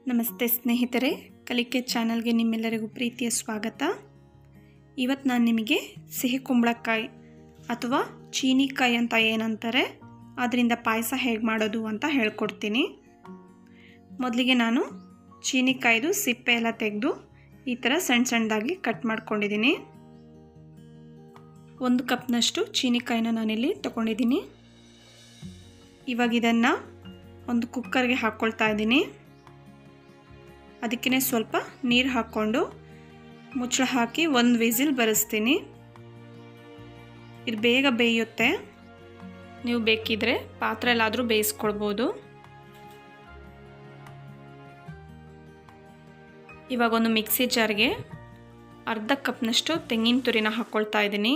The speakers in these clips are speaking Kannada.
ನಮಸ್ತೆ ಸ್ನೇಹಿತರೆ ಕಲಿಕೆ ಚಾನಲ್ಗೆ ನಿಮ್ಮೆಲ್ಲರಿಗೂ ಪ್ರೀತಿಯ ಸ್ವಾಗತ ಇವತ್ತು ನಾನು ನಿಮಗೆ ಸಿಹಿ ಕುಂಬಳಕಾಯಿ ಅಥವಾ ಚೀನಿಕಾಯಿ ಅಂತ ಏನಂತಾರೆ ಅದರಿಂದ ಪಾಯಸ ಹೇಗೆ ಮಾಡೋದು ಅಂತ ಹೇಳ್ಕೊಡ್ತೀನಿ ಮೊದಲಿಗೆ ನಾನು ಚೀನಿಕಾಯ್ದು ಸಿಪ್ಪೆ ಎಲ್ಲ ತೆಗೆದು ಈ ಥರ ಸಣ್ಣ ಸಣ್ಣದಾಗಿ ಕಟ್ ಮಾಡ್ಕೊಂಡಿದ್ದೀನಿ ಒಂದು ಕಪ್ನಷ್ಟು ಚೀನಿಕಾಯಿನ ನಾನಿಲ್ಲಿ ತಗೊಂಡಿದ್ದೀನಿ ಇವಾಗ ಇದನ್ನು ಒಂದು ಕುಕ್ಕರ್ಗೆ ಹಾಕ್ಕೊಳ್ತಾ ಇದ್ದೀನಿ ಅದಕ್ಕೇ ಸ್ವಲ್ಪ ನೀರು ಹಾಕ್ಕೊಂಡು ಮುಚ್ಚಳ ಹಾಕಿ ಒಂದು ವಿಸಿಲ್ ಬರೆಸ್ತೀನಿ ಇದು ಬೇಗ ಬೇಯುತ್ತೆ ನೀವು ಬೇಕಿದ್ರೆ ಪಾತ್ರೆಯಲ್ಲಾದರೂ ಬೇಯಿಸ್ಕೊಳ್ಬೋದು ಇವಾಗ ಒಂದು ಮಿಕ್ಸಿ ಜಾರ್ಗೆ ಅರ್ಧ ಕಪ್ನಷ್ಟು ತೆಂಗಿನ ತುರಿನ ಹಾಕ್ಕೊಳ್ತಾ ಇದ್ದೀನಿ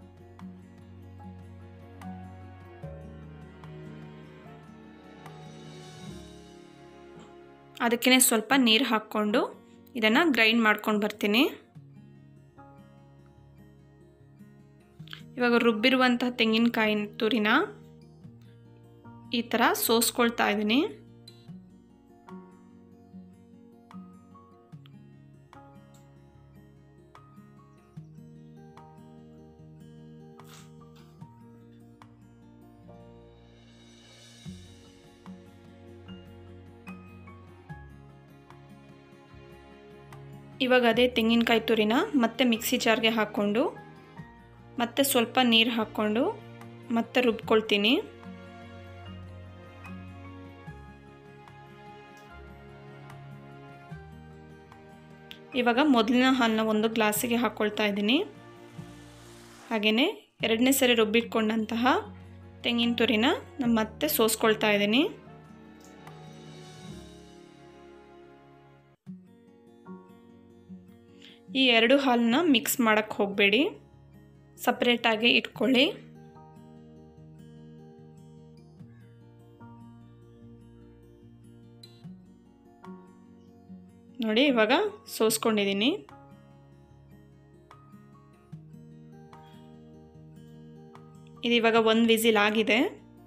ಅದಕ್ಕೇ ಸ್ವಲ್ಪ ನೀರು ಹಾಕ್ಕೊಂಡು ಇದನ್ನು ಗ್ರೈಂಡ್ ಮಾಡ್ಕೊಂಡು ಬರ್ತೀನಿ ಇವಾಗ ರುಬ್ಬಿರುವಂಥ ತೆಂಗಿನಕಾಯಿ ತುರಿನ ಈ ಥರ ಸೋಸ್ಕೊಳ್ತಾ ಇದ್ದೀನಿ ಇವಾಗ ಅದೇ ತೆಂಗಿನಕಾಯಿ ತುರಿನ ಮತ್ತೆ ಮಿಕ್ಸಿ ಜಾರ್ಗೆ ಹಾಕ್ಕೊಂಡು ಮತ್ತೆ ಸ್ವಲ್ಪ ನೀರು ಹಾಕ್ಕೊಂಡು ಮತ್ತೆ ರುಬ್ಕೊಳ್ತೀನಿ ಇವಾಗ ಮೊದಲಿನ ಹಾಲನ್ನ ಒಂದು ಗ್ಲಾಸಿಗೆ ಹಾಕ್ಕೊಳ್ತಾ ಇದ್ದೀನಿ ಹಾಗೆಯೇ ಎರಡನೇ ಸರಿ ರುಬ್ಬಿಟ್ಕೊಂಡಂತಹ ತೆಂಗಿನ ತುರಿನ ನಾನು ಮತ್ತೆ ಸೋಸ್ಕೊಳ್ತಾ ಇದ್ದೀನಿ ಈ ಎರಡು ಹಾಲನ್ನ ಮಿಕ್ಸ್ ಮಾಡೋಕ್ಕೆ ಹೋಗಬೇಡಿ ಸಪ್ರೇಟಾಗಿ ಇಟ್ಕೊಳ್ಳಿ ನೋಡಿ ಇವಾಗ ಸೋಸ್ಕೊಂಡಿದ್ದೀನಿ ಇದು ಇವಾಗ ಒಂದು ವಿಸಿಲ್ ಆಗಿದೆ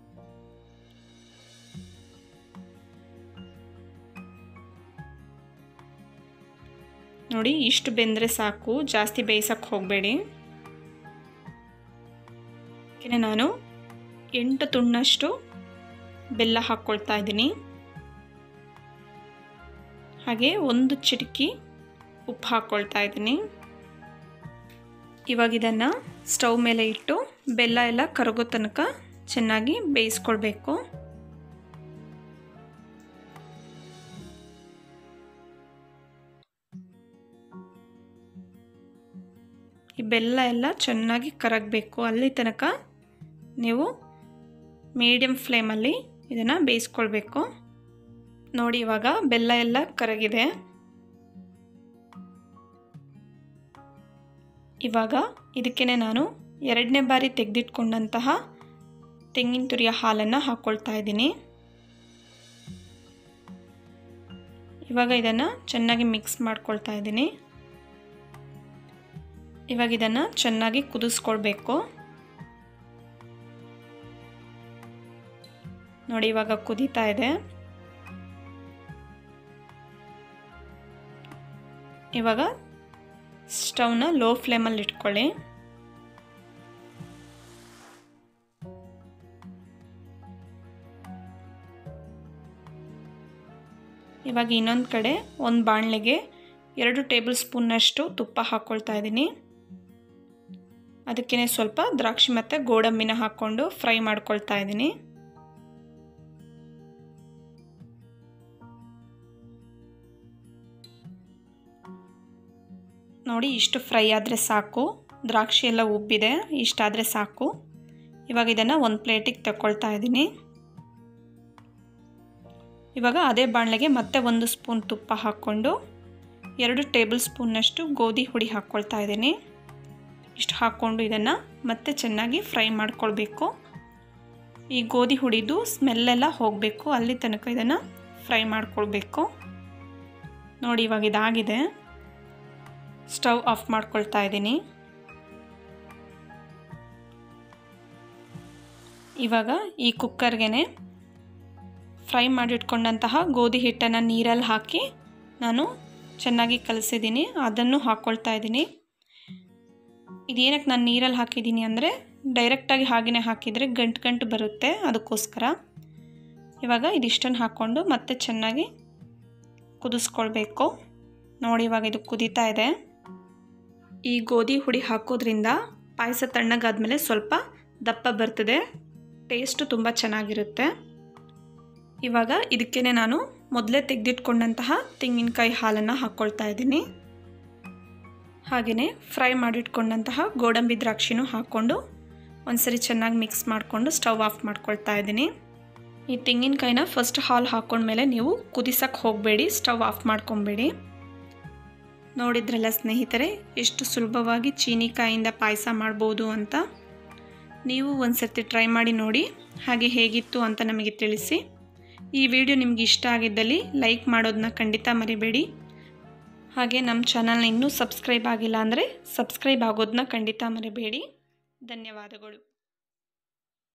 ನೋಡಿ ಇಷ್ಟು ಬೆಂದರೆ ಸಾಕು ಜಾಸ್ತಿ ಬೇಯಿಸೋಕ್ಕೆ ಹೋಗಬೇಡಿ ನಾನು ಎಂಟು ತುಂಡಷ್ಟು ಬೆಲ್ಲ ಹಾಕ್ಕೊಳ್ತಾ ಇದ್ದೀನಿ ಹಾಗೆ ಒಂದು ಚಿಟಕಿ ಉಪ್ಪು ಹಾಕ್ಕೊಳ್ತಾ ಇದ್ದೀನಿ ಇವಾಗ ಇದನ್ನು ಸ್ಟವ್ ಮೇಲೆ ಇಟ್ಟು ಬೆಲ್ಲ ಎಲ್ಲ ಕರಗೋ ತನಕ ಚೆನ್ನಾಗಿ ಬೇಯಿಸ್ಕೊಳ್ಬೇಕು ಈ ಬೆಲ್ಲ ಎಲ್ಲ ಚೆನ್ನಾಗಿ ಕರಗಬೇಕು ಅಲ್ಲಿ ತನಕ ನೀವು ಮೀಡಿಯಮ್ ಫ್ಲೇಮಲ್ಲಿ ಇದನ್ನು ಬೇಯಿಸ್ಕೊಳ್ಬೇಕು ನೋಡಿ ಇವಾಗ ಬೆಲ್ಲ ಎಲ್ಲ ಕರಗಿದೆ ಇವಾಗ ಇದಕ್ಕೇ ನಾನು ಎರಡನೇ ಬಾರಿ ತೆಗೆದಿಟ್ಕೊಂಡಂತಹ ತೆಂಗಿನ ತುರಿಯ ಹಾಲನ್ನು ಹಾಕ್ಕೊಳ್ತಾ ಇದ್ದೀನಿ ಇವಾಗ ಇದನ್ನು ಚೆನ್ನಾಗಿ ಮಿಕ್ಸ್ ಮಾಡ್ಕೊಳ್ತಾ ಇದ್ದೀನಿ ಇವಾಗ ಇದನ್ನು ಚೆನ್ನಾಗಿ ಕುದಿಸ್ಕೊಳ್ಬೇಕು ನೋಡಿ ಇವಾಗ ಕುದೀತಾ ಇದೆ ಇವಾಗ ಸ್ಟವ್ನ ಲೋ ಫ್ಲೇಮಲ್ಲಿ ಇಟ್ಕೊಳ್ಳಿ ಇವಾಗ ಇನ್ನೊಂದು ಕಡೆ ಒಂದು ಬಾಣಲೆಗೆ ಎರಡು ಟೇಬಲ್ ಸ್ಪೂನ್ನಷ್ಟು ತುಪ್ಪ ಹಾಕ್ಕೊಳ್ತಾ ಇದ್ದೀನಿ ಅದಕ್ಕೇ ಸ್ವಲ್ಪ ದ್ರಾಕ್ಷಿ ಮತ್ತು ಗೋಡಂಬಿನ ಹಾಕ್ಕೊಂಡು ಫ್ರೈ ಮಾಡ್ಕೊಳ್ತಾ ಇದ್ದೀನಿ ನೋಡಿ ಇಷ್ಟು ಫ್ರೈ ಆದರೆ ಸಾಕು ದ್ರಾಕ್ಷಿ ಎಲ್ಲ ಉಬ್ಬಿದೆ ಇಷ್ಟಾದರೆ ಸಾಕು ಇವಾಗ ಇದನ್ನು ಒಂದು ಪ್ಲೇಟಿಗೆ ತಗೊಳ್ತಾ ಇದ್ದೀನಿ ಇವಾಗ ಅದೇ ಬಾಣಲೆಗೆ ಮತ್ತೆ ಒಂದು ಸ್ಪೂನ್ ತುಪ್ಪ ಹಾಕ್ಕೊಂಡು ಎರಡು ಟೇಬಲ್ ಸ್ಪೂನ್ನಷ್ಟು ಗೋಧಿ ಹುಡಿ ಹಾಕ್ಕೊಳ್ತಾ ಇದ್ದೀನಿ ಇಷ್ಟು ಹಾಕ್ಕೊಂಡು ಇದನ್ನು ಮತ್ತೆ ಚೆನ್ನಾಗಿ ಫ್ರೈ ಮಾಡ್ಕೊಳ್ಬೇಕು ಈ ಗೋಧಿ ಹುಡಿದು ಸ್ಮೆಲ್ಲೆಲ್ಲ ಹೋಗಬೇಕು ಅಲ್ಲಿ ತನಕ ಇದನ್ನು ಫ್ರೈ ಮಾಡ್ಕೊಳ್ಬೇಕು ನೋಡಿ ಇವಾಗ ಇದಾಗಿದೆ ಸ್ಟವ್ ಆಫ್ ಮಾಡ್ಕೊಳ್ತಾ ಇದ್ದೀನಿ ಇವಾಗ ಈ ಕುಕ್ಕರ್ಗೆ ಫ್ರೈ ಮಾಡಿಟ್ಕೊಂಡಂತಹ ಗೋಧಿ ಹಿಟ್ಟನ್ನು ನೀರಲ್ಲಿ ಹಾಕಿ ನಾನು ಚೆನ್ನಾಗಿ ಕಲಸಿದ್ದೀನಿ ಅದನ್ನು ಹಾಕ್ಕೊಳ್ತಾ ಇದ್ದೀನಿ ಇದೇನಕ್ಕೆ ನಾನು ನೀರಲ್ಲಿ ಹಾಕಿದ್ದೀನಿ ಅಂದರೆ ಡೈರೆಕ್ಟಾಗಿ ಹಾಗೆಯೇ ಹಾಕಿದರೆ ಗಂಟು ಗಂಟು ಬರುತ್ತೆ ಅದಕ್ಕೋಸ್ಕರ ಇವಾಗ ಇದಿಷ್ಟನ್ನು ಹಾಕ್ಕೊಂಡು ಮತ್ತೆ ಚೆನ್ನಾಗಿ ಕುದಿಸ್ಕೊಳ್ಬೇಕು ನೋಡಿ ಇವಾಗ ಇದು ಕುದೀತಾ ಇದೆ ಈ ಗೋಧಿ ಹುಡಿ ಹಾಕೋದ್ರಿಂದ ಪಾಯಸ ತಣ್ಣಗಾದ್ಮೇಲೆ ಸ್ವಲ್ಪ ದಪ್ಪ ಬರ್ತದೆ ಟೇಸ್ಟು ತುಂಬ ಚೆನ್ನಾಗಿರುತ್ತೆ ಇವಾಗ ಇದಕ್ಕೇ ನಾನು ಮೊದಲೇ ತೆಗೆದಿಟ್ಕೊಂಡಂತಹ ತೆಂಗಿನಕಾಯಿ ಹಾಲನ್ನು ಹಾಕ್ಕೊಳ್ತಾ ಇದ್ದೀನಿ ಹಾಗೆಯೇ ಫ್ರೈ ಮಾಡಿಟ್ಕೊಂಡಂತಹ ಗೋಡಂಬಿ ದ್ರಾಕ್ಷಿನೂ ಹಾಕ್ಕೊಂಡು ಒಂದ್ಸರಿ ಚೆನ್ನಾಗಿ ಮಿಕ್ಸ್ ಮಾಡಿಕೊಂಡು ಸ್ಟವ್ ಆಫ್ ಮಾಡ್ಕೊಳ್ತಾ ಇದ್ದೀನಿ ಈ ತೆಂಗಿನಕಾಯಿನ ಫಸ್ಟ್ ಹಾಲು ಹಾಕ್ಕೊಂಡ್ಮೇಲೆ ನೀವು ಕುದಿಸೋಕ್ಕೆ ಹೋಗಬೇಡಿ ಸ್ಟವ್ ಆಫ್ ಮಾಡ್ಕೊಬೇಡಿ ನೋಡಿದ್ರಲ್ಲ ಸ್ನೇಹಿತರೆ ಎಷ್ಟು ಸುಲಭವಾಗಿ ಚೀನಿಕಾಯಿಂದ ಪಾಯಸ ಮಾಡ್ಬೋದು ಅಂತ ನೀವು ಒಂದು ಸರ್ತಿ ಟ್ರೈ ಮಾಡಿ ನೋಡಿ ಹಾಗೆ ಹೇಗಿತ್ತು ಅಂತ ನಮಗೆ ತಿಳಿಸಿ ಈ ವಿಡಿಯೋ ನಿಮ್ಗೆ ಇಷ್ಟ ಆಗಿದ್ದಲ್ಲಿ ಲೈಕ್ ಮಾಡೋದನ್ನ ಖಂಡಿತ ಮರಿಬೇಡಿ ಹಾಗೆ ನಮ್ಮ ಚಾನಲ್ನ ಇನ್ನೂ ಸಬ್ಸ್ಕ್ರೈಬ್ ಆಗಿಲ್ಲ ಅಂದರೆ ಸಬ್ಸ್ಕ್ರೈಬ್ ಆಗೋದನ್ನ ಖಂಡಿತ ಮರಿಬೇಡಿ ಧನ್ಯವಾದಗಳು